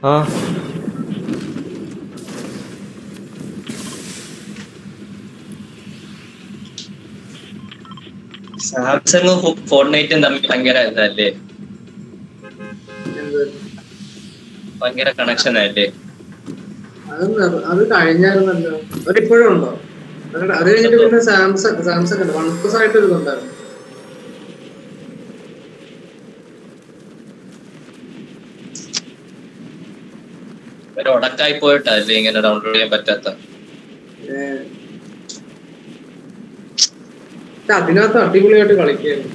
ആ സാംസങ്ങും ഫോർട്ട്നൈറ്റും തമ്മിൽ ഭയങ്കര ഇതല്ലേ എന്ത് ഭയങ്കര കണക്ഷൻ അല്ലേ അത് നിർ- അത് കഴിഞ്ഞായിരുന്നല്ലോ അതിപ്പോഴും ഉണ്ടോ അത് അത് കഴിഞ്ഞിട്ട് പിന്നെ സാംസങ് സാംസങ് ഉണ്ട് വൺ പ്ലസ് ആയിട്ട് ഒരു ഇതുണ്ടായിരുന്നു ഒരു ഉടക്കായി പോയിട്ടല്ലേ ഇങ്ങനെ ഡൗൺലോഡ് ചെയ്യാൻ പറ്റാത്ത ഏഹ്. പക്ഷെ അതിനകത്ത് അടിപൊളിയായിട്ട് കളിക്കായിരുന്നു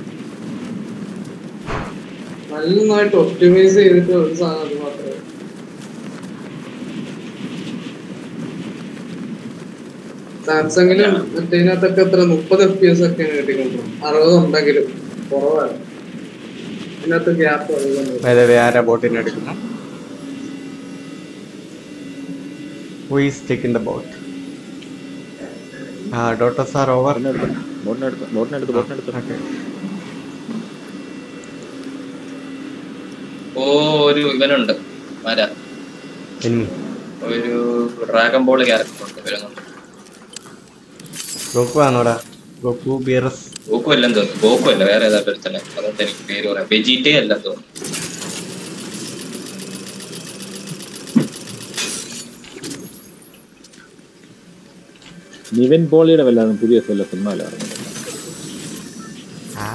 നന്നായിട്ട് ഒപ്റ്റിമൈസ് ചെയ്തിട്ട് ഒരു സാധനം അത് മാത്രമേ സാംസങ്ങിലും മറ്റേതിനകത്തൊക്കെ എത്ര മുപ്പത് എഫ് പി എസ് ഒക്കെയാണ് കിട്ടിക്കൊണ്ടിരുന്നത് അറുപത് ഉണ്ടെങ്കിലും കുറവാണ് ഇതിനകത്ത് ഗ്യാപ്പ് അറിയുന്നത് വേറെ ആരാ ബോട്ടിന് എടുക്കുന്നു who is taking the boat ആ ഡോട്ടസ് ആർ ഓവർ ബോട്ടിനെടുത്ത് ബോട്ടിനെടുത്ത് ബോട്ടിനെടുത്ത് ഓക്കെ ഓ ഒരു ഇവനുണ്ട് ആരാ ഇനി ഒരു ഡ്രാഗൺ ബോൾ ക്യാരക്ടർ ഉണ്ട് വരുന്നുണ്ട് ഗോക്കു ആണോടാ ഗോക്കു ബിയറസ് ഗോക്കു അല്ലെന്ന് തോന്നുന്നു ഗോക്കു അല്ല വേറെ ഏതാണ്ട് ഒരുത്തനെ അതുകൊണ്ട് എനിക്ക് പേര് പറയാം വെജിറ്റേ അല്ല തോന്നുന്നു നിവിൻ പോളിയുടെ വല്ലാതെ പുതിയ വല്ല സിനിമ അല്ല ഇറങ്ങുന്നത് ആ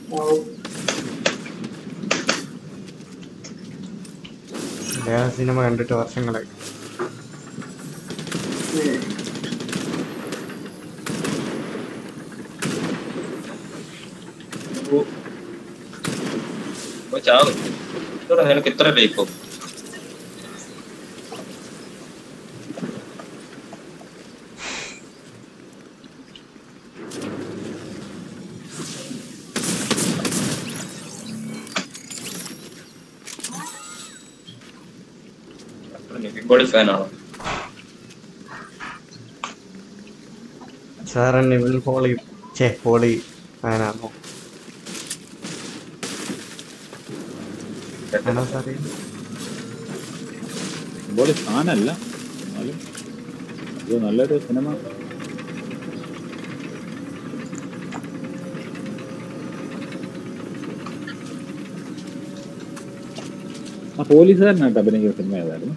മലയാള സിനിമ കണ്ടിട്ട് വർഷങ്ങളായി ഓ ചാവും ഇതെടാ, നിനക്ക് ഇത്ര ലൈക്കോ ബോഡി ഫാനാണോ സാറ് നിവിൻ പോളി ചേ പോളി ഫാനാണോ ആണോ സാറേ ബോളി ഫാനല്ല എന്നാലും ഇത് നല്ലൊരു സിനിമ ആ പോലീസുകാരനായിട്ട് അഭിനയിക്കുന്ന സിനിമ ഏതായിരുന്നു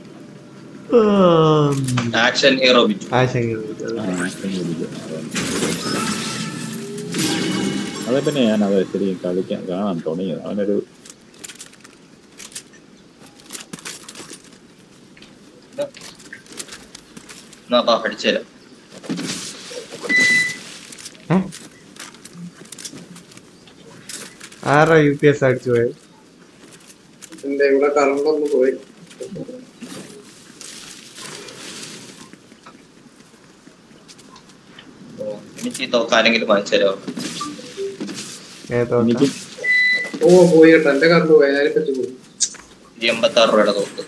ആക്ഷൻ ഹീറോ ബിജു ആശങ്ക ആ, ആക്ഷൻ പോലീസ്. അതാണ്. അതെ പിന്നെ ഞാൻ അത് ശരിക്കും കളിക്കാൻ കാണാൻ തുടങ്ങിയത് അവനൊരു എന്നാ പാ പഠിച്ചുതരാം ആരാ യു പി എസ് അടിച്ചു പോയത് എന്റെ ഇവിടെ കറണ്ട് ഒന്ന് പോയി ഓ, എനിക്ക് ഈ തോക്ക് ആരെങ്കിലും വാങ്ങിച്ചു തരാമോ ഏതോ എനിക്ക് ഓ പോയി കേട്ടോ എന്റെ കറണ്ട് പോയി അതിനെ പറ്റി പോയി ഈ എൺപത്തി ആറ് രൂപയുടെ തോക്ക്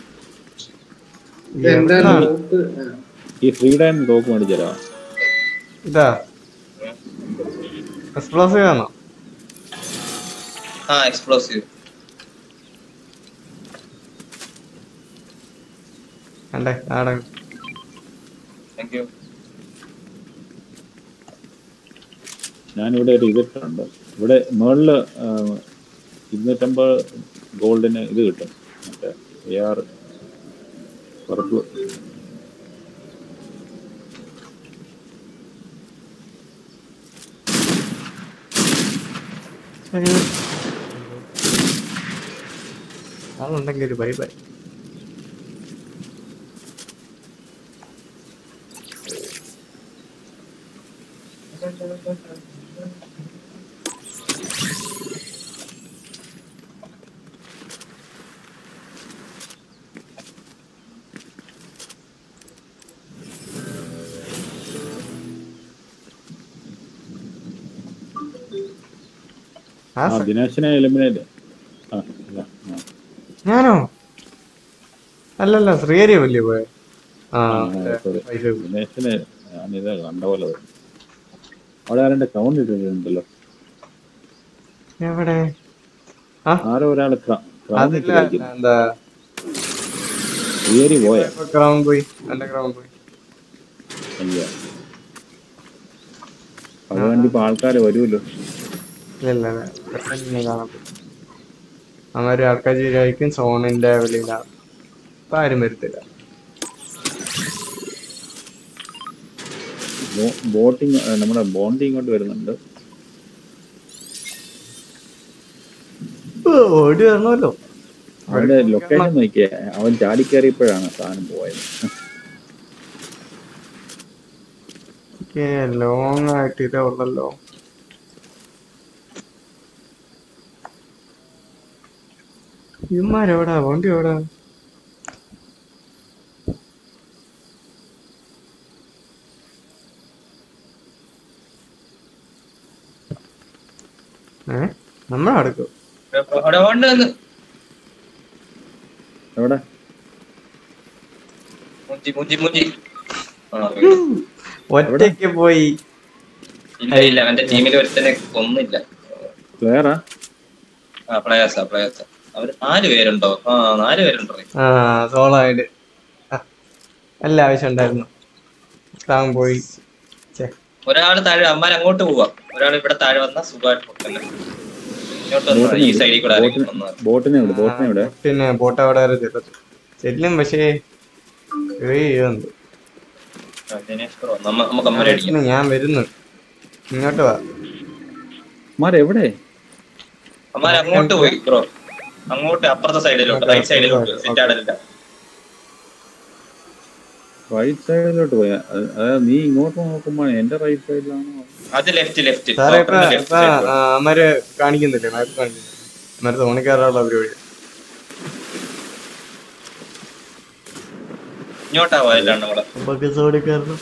ഇത് എന്റെ ആ, നോട്ട് ആ. ഈ ഫ്രീഡം തോക്ക് മേടിച്ചരാ ഇതാ എക്സ്പ്ലോസീവ് ആണോ ആ എക്സ്പ്ലോസീവ് കണ്ടേ ആടെ താങ്ക് യു ഞാനിവിടെ ഒരു ഇതിട്ടുണ്ട് ഇവിടെ മുകളില് ഇരുന്നൂറ്റമ്പത് ഗോൾഡിന് ഇത് കിട്ടും മറ്റേ എ ആർ പർപ്പിൾ ആളുണ്ടെങ്കിൽ ഒരു ബൈ ബൈ ആ ആ സ- ദിനേശിനെ എലിമിനേറ്റ് ആ ഇല്ല ആ ഞാനോ അല്ലല്ല ശ്രീഹരി വലിയ പോയെ ആ ആ, മറ്റേ sorry. വൈഫ്. ദിനേശിന് ഞാനിത് കണ്ട പോലെ തോന്നി. അവിടെ ആരുടെ കൗണ്ട് ഇട്ടിട്ടുണ്ടല്ലോ എവിടെ ആരോ ഒരാൾ അതില്ല എന്താ കയറി പോയ ഗ്രൗണ്ട് പോയി എന്റെ ഗ്രൗണ്ട് പോയി അയ്യ അതുകൊണ്ട് ഇപ്പൊ ആൾക്കാര് വരുമല്ലോ ഇല്ല ഇല്ല ഇല്ല. പെട്ടെന്ന് കാണാൻ പറ്റും അവര് ആൾക്കാർ ശരിയായിരിക്കും സോണിന്റെ വെളിയിലാണ് ഇപ്പൊ ആരും വരത്തില്ല ബോട്ടിങ് നമ്മുടെ ബോണ്ടി ഇങ്ങോട്ട് വരുന്നുണ്ട് ഓ, ഓടി വരണമല്ലോ അവന്റെ ലൊക്കേഷൻ നോക്കിയേ അവൻ ചാടിക്കേറിയപ്പോഴാണ് സാധനം പോയത് ലോങ് ആയിട്ട് ഇതേ ഉള്ളല്ലോ ഇവന്മാരെവിടാ വണ്ടി എവിടാ ഏ നമ്മളടുക്കും അവിടെ കൊണ്ട് വന്ന് എവിടെ മുഞ്ചി മുഞ്ചി മുഞ്ചി ആ വീണു. ഒറ്റയ്ക്ക് പോയി ഇല്ല ഇല്ല അവന്റെ ടീമിൽ ഒരുത്തനെ കൊന്നില്ല ക്ലിയറാ ആ പ്ലേയേഴ്സാ പ്ലേയേഴ്സാ അവര് നാല് പേരുണ്ടോ ആ നാല് പേരുണ്ടോ ആ സോളോ ആയിട്ട് ആ, നല്ല ആവശ്യം ഉണ്ടായിരുന്നു താൻ പോയി ഛെ, ഒരാള് താഴെ അമ്മാർ അങ്ങോട്ട് പോവാ ഒരാൾ ഇവിടെ താഴെ വന്നാ സുഖമായിട്ട് പൊട്ടല്ലേ ഇങ്ങോട്ട് വന്നാ ഈ സൈഡിൽ കൂടെ ആരെങ്കിലും വന്നാൽ ബോട്ടിനെ ഇവിടെ ബോട്ടിനെ ഇവിടെ പിന്നെ ബോട്ട് അവിടെ വരെ ചെല്ലത്തു ചെല്ലും പക്ഷേ ഏയ് ഇതുണ്ട്. ദിനേശ് ബ്രോ നമ്മ നമുക്ക് അമ്മരെ അടിക്കാം പിന്നെ ഞാൻ വരുന്നു ഇങ്ങോട്ട് വാ മാരെ എവിടെ അമ്മാർ അങ്ങോട്ട് പോയി ബ്രോ അങ്ങോട്ട് അപ്പുറത്തെ സൈഡിലോട്ട് റൈറ്റ് സൈഡിലോട്ട് സെറ്റ് ആടലില്ല റൈറ്റ് സൈഡിലോട്ട് പോയാ അത് അതായത് നീ ഇങ്ങോട്ട് നോക്കുമ്പോ എന്റെ റൈറ്റ് സൈഡിലാണോ അത് ലെഫ്റ്റ് ലെഫ്റ്റ് സാറേ ഇപ്പൊ ഇപ്പൊ ആ, അമ്മര് കാണിക്കുന്നില്ലേ മാപ്പ് കാണിക്കുന്നില്ല അമ്മര് തോണി കയറാനുള്ള പരിപാടി ഇങ്ങോട്ടാ പോയല്ലാണ് കൂടെ നമുക്ക് തോണി കയറണം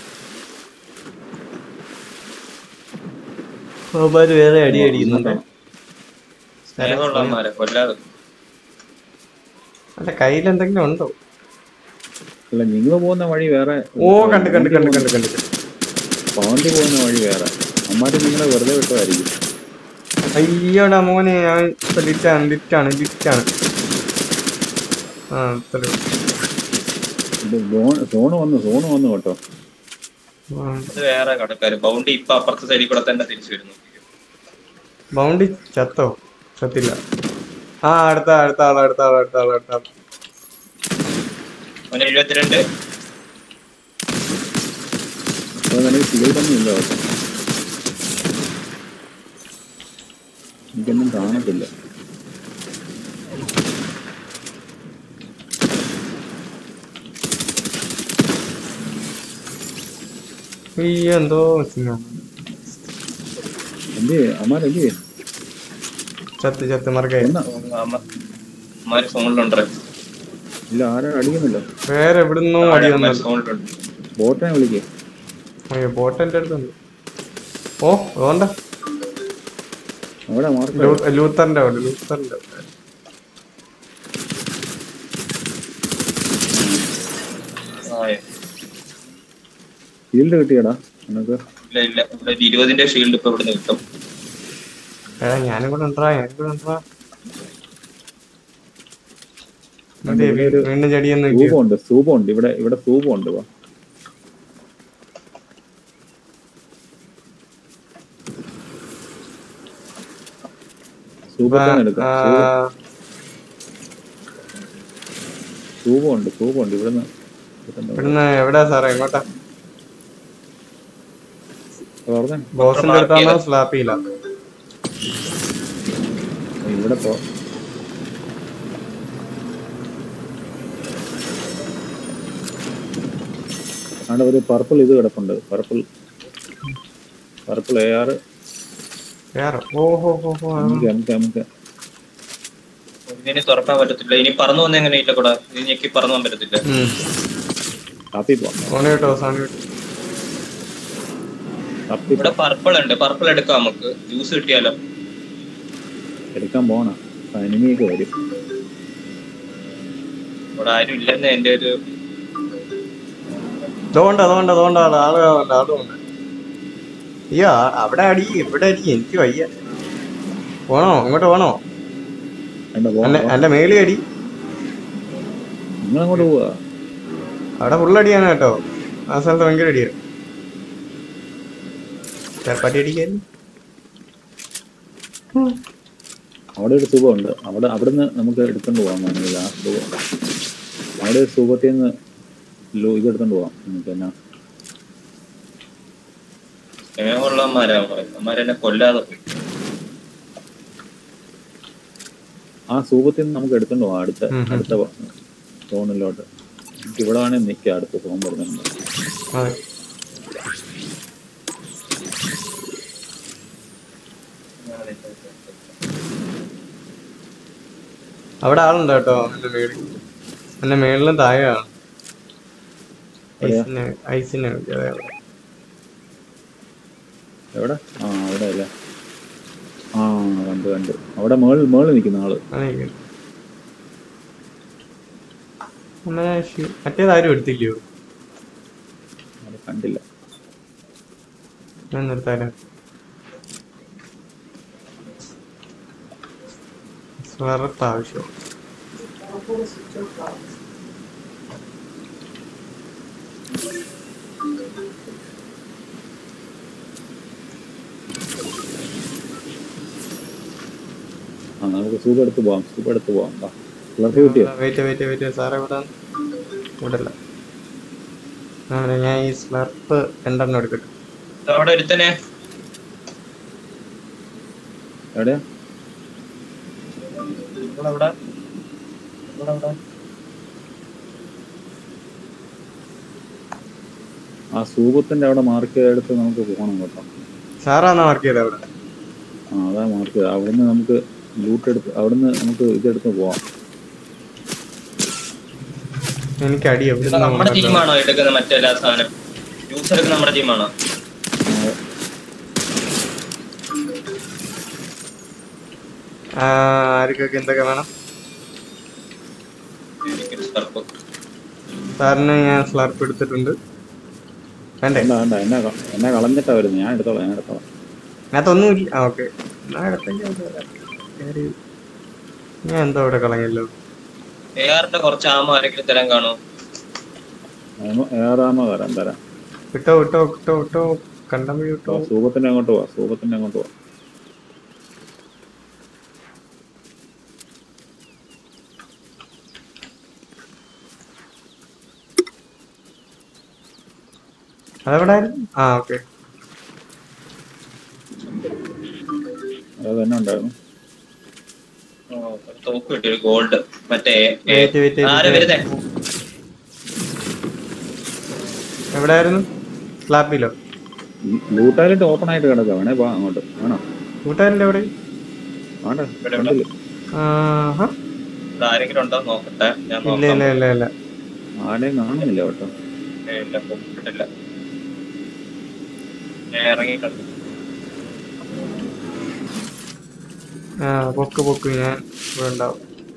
അവന്മാര് വേറെ അടി അടിക്കുന്നുണ്ട് സ്നേഹമുള്ള അമ്മാരെ കൊല്ലാതെ അല്ല കയ്യിൽ എന്തെങ്കിലും ഉണ്ടോ അല്ല നിങ്ങൾ പോകുന്ന വഴി വേറെ ഓ കണ്ട് കണ്ട് കണ്ട് കണ്ട് കണ്ട് പാണ്ടി പോകുന്ന വഴി വേറെ അമ്മാര് നിങ്ങളെ വെറുതെ വിട്ടതായിരിക്കും അയ്യോടാ മോനെ ഞാൻ ഇപ്പൊ ലിറ്റാണ് ലിറ്റാണ് ലിറ്റാണ് ആ ഇത്രേ ഉള്ളൂ. ഇത് സോണ് സോണ് വന്നു സോണ് വന്നു കേട്ടോ ആ, അത് വേറെ കടക്കാര് ബൗണ്ടി ഇപ്പൊ അപ്പുറത്തെ സൈഡിൽ കൂടെ തന്നെ തിരിച്ചു വരുന്നു ബൗണ്ടി ചത്തോ ചത്തില്ല ആ അടുത്ത അടുത്ത ആള് അടുത്ത ആള് അടുത്ത ആള് അടുത്ത ആള് അവന് എഴുപത്തിരണ്ട് അപ്പൊ നിനക്ക് ഷീൽഡൊന്നും ഇല്ല കേട്ടോ എനിക്കൊന്നും കാണത്തില്ല അയ്യോ എന്തോ സിംഹം. എന്ത് അമ്മാരെന്ത് ചത്ത് ചത്ത് മറക്കേ എന്നാ അമ്മാര് ഫോണിലുണ്ട് ഇല്ല ആരും അടിക്കുന്നില്ല വേറെ എവിടുന്നോ അടി വന്നല്ലോ ഫോണിലുണ്ട് ബോട്ടിനെ വിളിക്കേ അയ്യോ ബോട്ട് എന്റെ അടുത്തുണ്ട് ഓ അതുകൊണ്ട അവിടെ മാർക്ക് ലൂത്തറിന്റെ അവിടെ ലൂത്തറിന്റെ അവിടെ ഷീൽഡ് കിട്ടിയടാ നിനക്ക് ഇല്ല ഇല്ല ഇവിടെ ഒരു ഇരുപതിന്റെ ഷീൽഡ് ഇപ്പൊ ഇവിടുന്ന് കിട്ടും എടാ ഞാനും കൂടെ ഉണ്ടാ ഞാനും കൂടെ ഉണ്ടാ അതെ വീണ്ടും ചെടിയൊന്നും ഇല്ല സൂപമുണ്ട് സൂപമുണ്ട് ഇവിടെ ഇവിടെ സൂപമുണ്ട് വാ സൂപത്തിന് എടുക്കാം സൂപ- സൂപമുണ്ട് സൂപമുണ്ട് ഇവിടുന്ന് ഇവിടുന്ന് ഇവിടുന്ന് എവിടാ സാറേ എങ്ങോട്ടാ പറഞ്ഞേ ബോസിന്റെ അടുത്താണോ സ്ലാപ്പിയില്ല ഇവിടെ പോ അവിടെ ഒരു പർപ്പിൾ ഇത് കിടപ്പുണ്ട് പർപ്പിൾ പർപ്പിൾ എ ആർ വേറെ ഓ ഹോ ഹോ ഹോ ആ. നമുക്ക് നമുക്ക് നമുക്ക് ഇതിന് തുറക്കാൻ പറ്റത്തില്ല ഇനി പറന്നു വന്ന എങ്ങനെ ഇല്ല കൂടെ ഇനി ഞെക്കി പറന്നു പോകാൻ പറ്റത്തില്ല ഉം. കാപ്പി പോവാം ഫോണ് കേട്ടോ സാധനം കേട്ടോ കാപ്പി ഇവിടെ പർപ്പിൾ ഉണ്ട് പർപ്പിൾ എടുക്കാം നമുക്ക് ജ്യൂസ് കിട്ടിയാലോ എടുക്കാൻ പോണ അനിമിയൊക്കെ വരും ഇവിടെ ആരും ഇല്ലെന്ന് എന്റെ ഒരു അതുകൊണ്ട് അതുകൊണ്ട് അതുകൊണ്ട് ആള് ആള് ഉണ്ട് ആളുണ്ട് അയ്യോ അവിടെ അടി ഇവിടെ അടി എനിക്ക് വയ്യ പോണോ ഇങ്ങോട്ട് പോണോ വേണ്ട അല്ല പോകാം എന്റെ മേളി അടി നിങ്ങളങ്ങോട്ട് പോവാ അവിടെ ഫുള്ളടിയാണ് കേട്ടോ ആ സ്ഥലത്ത് ഭയങ്കര അടിയാണ് പട്ടി അടിക്കാൻ അവിടെ ഒരു സുഖമുണ്ട് അവിടെ അവിടുന്ന് നമുക്ക് എടുത്തോണ്ട് പോകാൻ വേണമെങ്കിൽ ആ സുഖം അവിടെ ഒരു സുഖത്തിൽ നിന്ന് ലോ ഇത് എടുത്തോണ്ട് പോവാം നമുക്ക് എന്നാ സ്നേഹമുള്ളവന്മാരാ അമ്മമാരെന്നെ കൊല്ലാതെ പോയി ആ സൂപത്തിൽ നിന്ന് നമുക്ക് എടുത്തോണ്ട് പോവാം അടുത്ത ഉം, ഉം. അടുത്ത സോണിലോട്ട് നമുക്ക് ഇവിടെ വേണേൽ നിൽക്കാം അടുത്ത സോൺ വരുന്നുണ്ട് അതെ അവിടെ ആളുണ്ട് കേട്ടോ എന്റെ മേളിൽ എന്റെ മേളിലും താഴെയാണ് എവിടെയാ? ഐസിന് ഐസിന് അതെ അവിടെ. എവിടെ ആ അവിടെ അല്ലേ ആ കണ്ടു കണ്ടു അവിടെ മേളിൽ മേളിൽ നിൽക്കുന്ന ആള് ആണ് ഇരിക്കുന്നത്. എന്നാ ശി- മറ്റേതാരും എടുത്തില്ലയോ അവിടെ കണ്ടില്ല ഞാൻ നിർത്താലോ സ്വറത്ത് ആവശ്യം ആ നമുക്ക് സൂപ്പ് എടുത്ത് പോവാം സൂപ്പ് എടുത്ത് പോവാം വാ പിള്ളേർക്ക് കിട്ടിയോ വെയിറ്റ് വെയിറ്റ് വെയിറ്റ് സാറേ ഇവിടെ ഇവിടല്ല ആ, ഞാൻ ഈ സ്ലർപ്പ് രണ്ടെണ്ണം എടുക്കട്ടെ അവിടെ ഒരുത്തനെ എവിടെയാ ഇവിടെ ഇവിടെ ഇവിടെ ഇവിടെ ആ സൂപത്തിന്റെ അവിടെ മാർക്ക് എടുത്ത് നമുക്ക് പോകണം കേട്ടോ സാറാന്നാ മാർക്ക് ചെയ്തത് അവിടെ ആ അതാ മാർക്ക് ചെയ്തത് അവിടുന്ന് നമുക്ക് ലൂട്ട് എടുത്ത് അവിടുന്ന് നമുക്ക് ഇതെടുത്ത് പോവാം എനിക്ക് അടി എവിടെ ഇത് നമ്മുടെ ടീമാണോ എടുക്കുന്ന മറ്റെല്ലാ സാധനം ജ്യൂസ് എടുക്കുന്ന നമ്മുടെ ടീമാണോ ആർക്കൊക്കെ എന്തൊക്കെ വേണം എനിക്കൊരു സർപ്പ് സാറിന് ഞാൻ സ്ലർപ്പ് എടുത്തിട്ടുണ്ട് വേണ്ടേ വേണ്ട വേണ്ട എന്നെ ക- എന്നെ കളഞ്ഞിട്ടാ വരുന്നത് ഞാൻ എടുത്തോളാം ഞാൻ എടുത്തോളാം അതിനകത്തൊന്നുമില്ല ആ ഓക്കെ എന്നാ എടുത്തെങ്കിൽ അത് വരാം. കേറി. ഞാൻ എന്തോ ഇവിടെ കളഞ്ഞല്ലോ എയാറിന്റെ കുറച്ച് ആമ ആരെങ്കിലും തരാൻ കാണോ ഏറാമ തരാം തരാം വിട്ടോ വിട്ടോ വിട്ടോ വിട്ടോ കണ്ടമ്പി വിട്ടോ സൂപത്തിന്റെ അങ്ങോട്ട് പോവാ സൂപത്തിന്റെ അങ്ങോട്ട് പോവാ അതെവിടെ ആ ഓക്കെ അത് തന്നെ ഉണ്ടായിരുന്നു ഓ, ഒരു തോക്ക് കിട്ടി ഒരു ഗോൾഡ് മറ്റേ ഏ, വെയിറ്റ് വെയിറ്റ് ആരാ വരുന്നേ എവിടെ ആയിരുന്നു സ്ലാപ്പിലോ ലൂട്ടായിട്ട് ഓപ്പൺ ആയിട്ട് കിടക്കാം വേണേ പോവാം അങ്ങോട്ട് വേണോ കൂട്ടുകാരൻ്റെ എവിടെ വേണ്ട ഇവിടെ കണ്ടില്ല ആഹാ. ഇവിടെ ആരെങ്കിലും ഉണ്ടോ എന്ന് നോക്കട്ടെ ഞാൻ ഇല്ല നോക്കാം ഇല്ല ഇല്ല ഇല്ല ആരെയും കാണുന്നില്ല കേട്ടോ ഏ, ഇല്ല പോയിട്ടില്ല ഞാൻ ഇറങ്ങിയിട്ടുണ്ട് ആ പൊക്ക് പൊക്ക് ഞാൻ ഇവിടെ ഉണ്ടാവും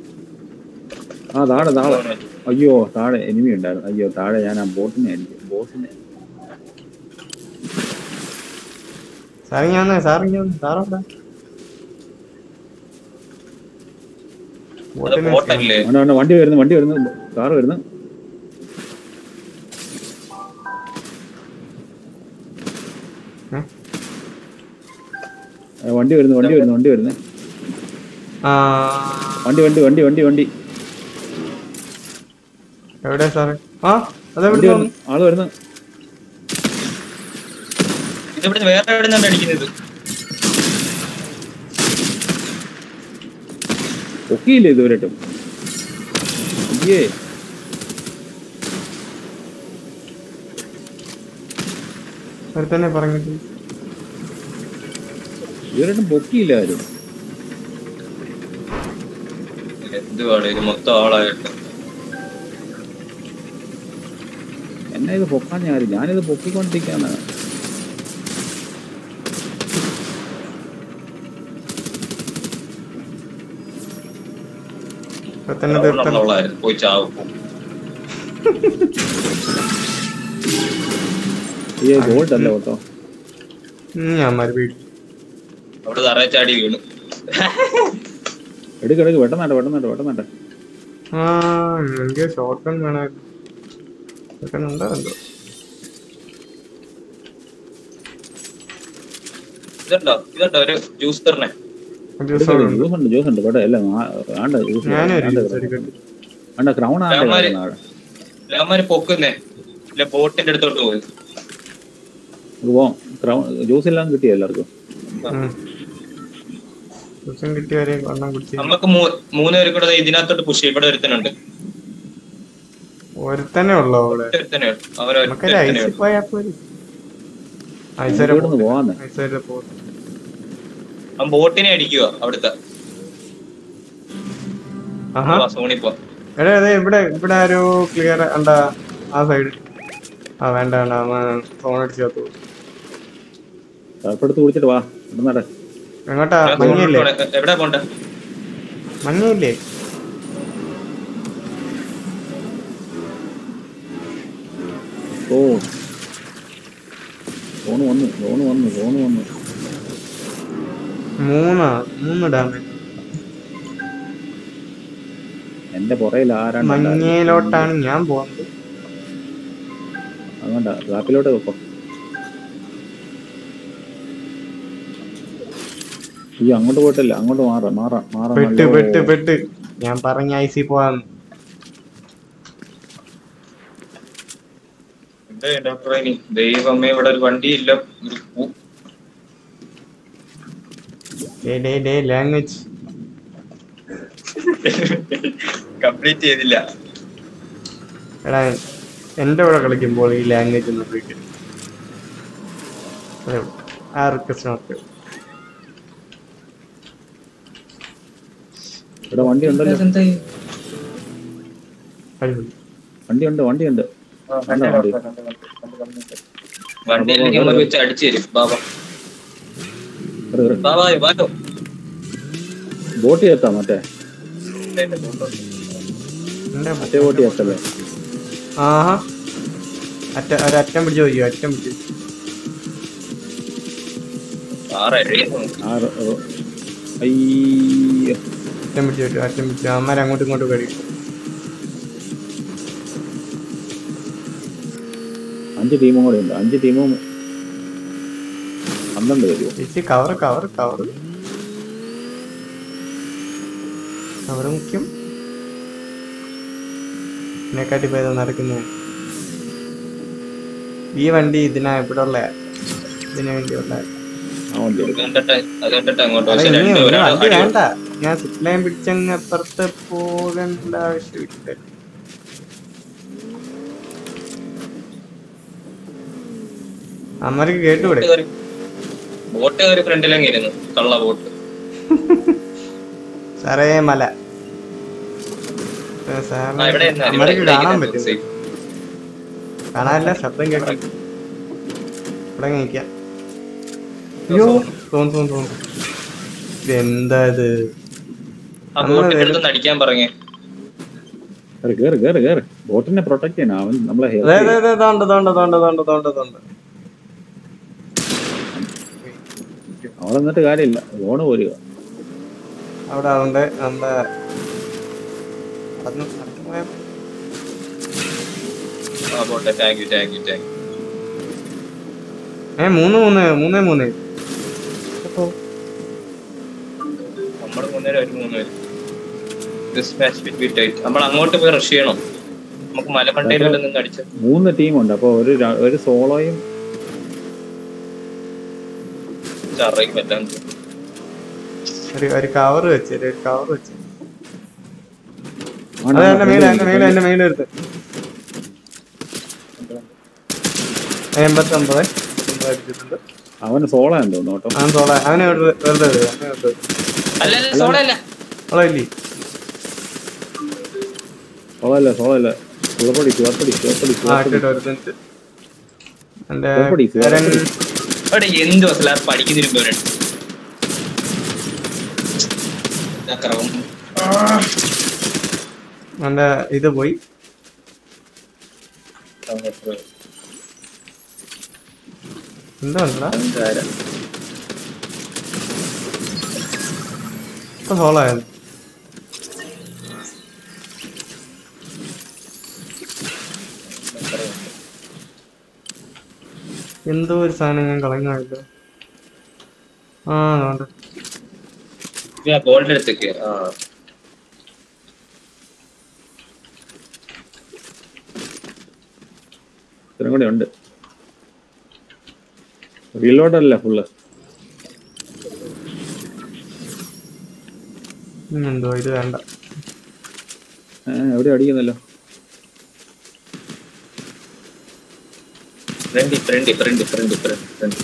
ആ താഴെ താഴെ അയ്യോ താഴെ എനിമി ഉണ്ടായിരുന്നു അയ്യോ താഴെ ഞാൻ ആ ബോട്ടിനെ അടിക്കും ബോട്ടിനെ സാറി ഞാൻ വന്നേ സാറി ഞാൻ വന്നേ സാറെവിടെ അത് ബോട്ടിനെ ബോട്ടല്ലേ വേണ്ട വേണ്ട വണ്ടി വരുന്നു വണ്ടി വരുന്നു കാറ് വരുന്നു ഏ? ഏ, വണ്ടി വരുന്നു വണ്ടി വരുന്നു വണ്ടി വരുന്നു ആ വണ്ടി വണ്ടി വണ്ടി വണ്ടി വണ്ടി എവിടെ സാറേ ആ വണ്ടി അതെവിടെ വരുന്നു ആള് വരുന്നു ഇത് ഇവിടുന്ന് വേറെ എവിടെ നിന്നാണ് അടിക്കുന്നത് പൊക്കിയില്ല ഇതുവരെയായിട്ടും അയ്യേ തന്നെ പറഞ്ഞിട്ട് ഇതുവരെയായിട്ടും പൊക്കിയില്ല ആരും എന്തുവാണ് ഇത് മൊത്തം ആളായിട്ട് എന്നെ ഇത് പൊക്കാൻ ഞാൻ ഞാനിത് പൊക്കിക്കൊണ്ടിരിക്കാണ് ഇപ്പൊ തന്നെ തീർത്തണം ഉള്ളതായിരുന്നു പോയി ചാവും അയ്യേ ഗോൾഡ് അല്ല കേട്ടോ ഉം, ഞാൻ മരു വീട് അവിടെ തറ ചാടി വീണു എടുക്ക് എടുക്ക് വെട്ടനാട്ടെ വെട്ടനാട്ടെ വെട്ടനാട്ടെ ആ എനിക്ക് ഷോർട്ട് ഗൺ വേണമായിരുന്നു എടുക്കുന്നുണ്ടോ എന്തോ ഇതുണ്ടോ ഇതുണ്ടോ ഒരു ജ്യൂസ് തരണേ ജ്യൂസ് അവിടെ ഉണ്ട്. ജ്യൂസ് ഉണ്ട് ജ്യൂസ് ഉണ്ട് ഇവിടെ അല്ല വേണ്ട ജ്യൂസ് ഞാനും ഒരു ജ്യൂസ് എടുക്കട്ടെ വേണ്ട ക്രൗൺ രാമാര്. ആണ്ട് എല്ലാമാര് പൊക്കുന്നേ ഇല്ല ബോട്ടിന്റെ അടുത്തോട്ട് പോയി പോവാം ക്രൗൺ ജ്യൂസ് എല്ലാം കിട്ടിയ എല്ലാവർക്കും ഉം. ജ്യൂസും കിട്ടിയവരെ വണ്ണം കുടിച്ച് നമുക്ക് മൂ- മൂന്ന് പേരും കൂടെ ദേ ഇതിനകത്തോട്ട് പുഷ് ഇവിടെ ഒരുത്തനുണ്ട് ഒരുത്തന്നെ ഉള്ളോ അവിടെ ഒരുത്തനേ ഉള്ളൂ. അവർ നമുക്കൊരു ഒരുത്തനേ ഐസിൽ ഉള്ളൂ. പോയാ പോരെ ഐസ് വരെ ഇവിടുന്ന് പോവാന്ന് ഐസ് വരെ പോകും അവൻ ബോട്ടിനെ അടിക്കുക അവിടുത്തെ ആഹാ വാ, സോണി പോ എടാ അതെ ഇവിടെ ഇവിടെ ആരോ ക്ലിയർ ഉണ്ടാ ആ സൈഡ് ആ വേണ്ട വേണ്ട ഫോൺ അടിച്ചു കത്തു തലപ്പെടുത്ത് കുടിച്ചിട്ട് വാ ഇവിടെ നട എങ്ങോട്ടാ ഞാൻ സോണിലോട്ട് മഞ്ഞയില്ലേ പോണെ. എവിടെ പോണ്ടേ മഞ്ഞയില്ലേ ഓ ഫോണ് വന്നു ഫോണ് വന്നു ഫോണ് വന്നു മൂന്നാ മൂന്ന് ഡാമേജ് എന്റെ പുറയിൽ ആരാണ്ട് മഞ്ഞയിലോട്ടാണ് ഞാൻ പോകുന്നത് അതുകൊണ്ട റാപ്പിലോട്ട് വെക്കോ ഈ അങ്ങോട്ട് പോയിട്ടില്ല അങ്ങോട്ട് മാറാം മാറാം മാറാം പെട്ട് നല്ലോ. പെട്ട് പെട്ട് ഞാൻ പറഞ്ഞ ഐസി പോവാൻ എന്താ ഡോക്ടറെ ഇനി ദൈവമേ ഇവിടെ ഒരു വണ്ടിയില്ല ഒരു പൂ- ഡേ ഡേ ഡേ ലാംഗ്വേജ് കംപ്ലീറ്റ് ചെയ്തില്ല എടാ എന്റെ കൂടെ കളിക്കുമ്പോൾ ഈ ലാംഗ്വേജ് ഒന്ന് ഉപയോഗിക്കും ആ റിക്വസ്റ്റ് നോക്ക് ഇവിടെ വണ്ടി ഉണ്ടല്ലോ എന്തായി? അടിപൊളി വണ്ടി ഉണ്ട് വണ്ടി ഉണ്ട് ആ, കണ്ടു, കണ്ടു, കണ്ടു, കണ്ടു, കണ്ടു, കണ്ടു. വണ്ടിയിലേക്ക് നമുക്ക് വെച്ച് അടിച്ചു തരും ബാബാ ബാബാ വാട്ടോ ബോട്ട് ചേർത്താ മറ്റേ എന്റെ മറ്റേ ബോട്ട് ചേർത്തല്ലേ ആഹാ അറ്റ ഒരറ്റം പിടിച്ച് ചോദിക്കും അറ്റം പിടിച്ച് ആറടി ആറ് ഓ. അയ്യോ അറ്റം പിടിച്ച് ചോദിക്കും അറ്റം പിടിച്ച് അമ്മമാർ അങ്ങോട്ടും ഇങ്ങോട്ടും കഴിയും അഞ്ച് ടീമും കൂടെ ഉണ്ട് അഞ്ച് ടീമും പന്ത്രണ്ട് വരുമോ ചേച്ചി കവർ കവർ കവർ കവർ മുഖ്യം ഇതിനെക്കാട്ടി ഭേദം നടക്കുന്നു ഈ വണ്ടി ഇതിനാ ഇവിടെ ഉള്ള ഇതിനു വേണ്ടി ഉള്ള ആ വണ്ടി അത് കണ്ടിട്ട് അത് കണ്ടിട്ട് അങ്ങോട്ട് അല്ല, പക്ഷെ ഇനി രണ്ട് ഒരു ഒരാൾ വണ്ടി അടി വേണ്ട ഞാൻ സിപ്പ് ലൈൻ പിടിച്ചങ്ങ് അപ്പുറത്ത് പോകേണ്ട ആവശ്യമില്ല അമ്മക്ക് കേട്ടുകൂടെ ബോട്ട് കയറി ബോട്ട് കയറി ഫ്രണ്ടിലങ്ങ് ഇരുന്നു കള്ള ബോട്ട് സാറേ മല ഏ, ആ സാറിന് ഇവിടെ ഇരുന്നാ മതി, ഇവിടെ അമ്മക്ക് ഇവിടെ കാണാൻ ഇരിക്കാൻ പറ്റും safe. കാണാനില്ല ശബ്ദം കേൾക്കാം ഇവിടെ നിൽക്കാം അയ്യോ തോന്നു തോന്നു തോന്നു ഇതെന്താ ഇത് ആ നമ്മള് ബോട്ടിന്റെ വരും. അടുത്തൊന്ന് അടിക്കാൻ പറഞ്ഞേ കേറ് കേറ് കേറ് കേറ് ബോട്ടിനെ പ്രൊട്ടക്ട് ചെയ്യണം അവൻ നമ്മളെ help അതെ ചെയ്യും. അതെ അതെ തോണ്ട തോണ്ട തോണ്ട തോണ്ട തോണ്ട തോണ്ട അവിടെ നിന്നിട്ട് കാര്യമില്ല ലോണ് പോരുക അവിടെ അതുകൊണ്ട് നമ്മുടെ അന്ന് അടുത്ത് പോയ ആ ബോട്ടെ thank you thank you thank you ഏ മൂന്ന് മൂന്ന് മൂന്ന് മൂന്ന് ഓ, നമ്മൾ മൂന്നുപേരും ഒരു മൂന്നുപേരും ദിസ് മാച്ച് ബിറ്റ്വീൻ ടൈറ്റ് നമ്മൾ അങ്ങോട്ട് പോയി റഷ് ചെയ്യണം നമുക്ക് മലമണ്ടയിൽ വല്ലതും നിന്ന് അടിച്ച് മൂന്ന് ടീമുണ്ട് അപ്പൊ ഒരു ര- ഒരു സോളോയും ചറയും എല്ലാം ഒരു ഒരു കവർ വെച്ച് ഒരു കവർ വെച്ച് ആണ് അതെ എന്റെ മേലെ എന്റെ മേലെ എന്റെ മേലെ എടുത്ത് എൺപത്തി ഒമ്പത് അടിച്ചിട്ടുണ്ട് അവന് സോളോ എന്ന് തോന്നുന്നു കേട്ടോ അവൻ തോള അവനെ വെറുതെ വെറുതെ വിട്, അവനെ വെറുതെ വിട്. അല്ല അല്ല സോള അല്ല അവളെ ഇല്ലേ സോളോ അല്ല സോളോ അല്ല ചുവപ്പടി ചുവപ്പടി ചുവപ്പടി ആ ചുവപ്പടി ഇട്ടിട്ട് ഒരു മിനിറ്റ് എന്റെ ചുവപ്പടി കരൻ ചുവപ്പടി അവിടെ എന്ത് വസല പഠിക്കുന്നിരുന്നവരുണ്ട് എന്റെ ഇത് പോയി എന്താ ഇപ്പൊ സോളോ ആയിരുന്നു എന്തോ ഒരു സാധനം ഞാൻ കളഞ്ഞായില്ല ആ അതുകൊണ്ട് ഗോൾഡ് എടുത്തേക്ക് ആ ഇത്രയും കൂടെ ഉണ്ട് റീലോഡല്ല ഫുള്ള് എന്തോ ഇത് വേണ്ട എവിടെ അടിക്കുന്നല്ലോ friend friend friend friend friend friend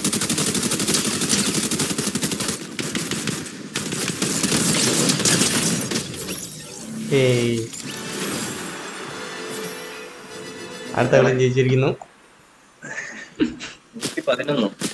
ഏയ് അടുത്ത കളി ജയിച്ചിരിക്കുന്നു നൂറ്റി പതിനൊന്ന്